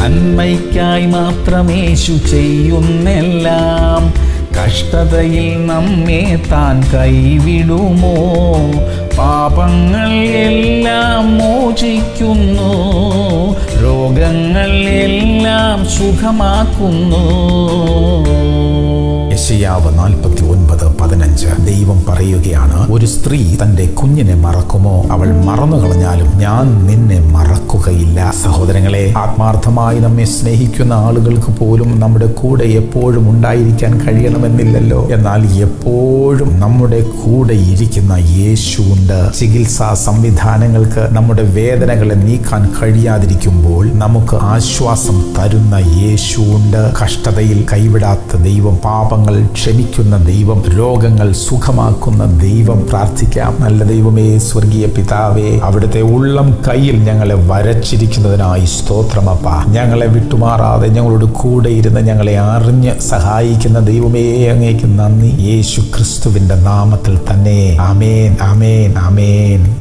നന്മയ്ക്കായി മാത്രമേശു ചെയ്യുന്നെല്ലാം കഷ്ടതയിൽ നമ്മെ താൻ കൈവിടുമോ പാപങ്ങൾ എല്ലാം മോചിക്കുന്നു രോഗങ്ങൾ എല്ലാം സുഖമാക്കുന്നു യശയാവ് നാൽപ്പത്തി ഒൻപത് പതിനഞ്ച് ദൈവം പറയുകയാണ് ഒരു സ്ത്രീ തന്റെ കുഞ്ഞിനെ മറക്കുമോ അവൾ മറന്നു കളഞ്ഞാലും ഞാൻ നിന്നെ മറക്കുകയില്ല സഹോദരങ്ങളെ ആത്മാർത്ഥമായി നമ്മെ സ്നേഹിക്കുന്ന ആളുകൾക്ക് പോലും നമ്മുടെ കൂടെ എപ്പോഴും ഉണ്ടായിരിക്കാൻ കഴിയണമെന്നില്ലല്ലോ എന്നാൽ എപ്പോഴും നമ്മുടെ കൂടെ ഇരിക്കുന്ന യേശുണ്ട് ചികിത്സാ സംവിധാനങ്ങൾക്ക് നമ്മുടെ വേദനകളെ നീക്കാൻ കഴിയാതിരിക്കുമ്പോൾ നമുക്ക് ആശ്വാസം തരുന്ന യേശുണ്ട് കഷ്ടതയിൽ കൈവിടാത്ത ദൈവം പാപങ്ങൾ ക്ഷമിക്കുന്ന ദൈവം രോഗങ്ങൾ സുഖമാക്കുന്ന ദൈവം പ്രാർത്ഥിക്കാം നല്ല ദൈവമേ സ്വർഗീയ പിതാവേ അവിടുത്തെ ഉള്ളം കയ്യിൽ ഞങ്ങളെ വരച്ചിരിക്കുന്നതിനായി സ്തോത്രമപ്പ ഞങ്ങളെ വിട്ടുമാറാതെ ഞങ്ങളോട് കൂടെ ഇരുന്ന് ഞങ്ങളെ അറിഞ്ഞ് സഹായിക്കുന്ന ദൈവമേ അങ്ങേക്ക് നന്ദി യേശു ക്രിസ്തുവിന്റെ നാമത്തിൽ തന്നെ ആമേൻ ആമേൻ ആമേൻ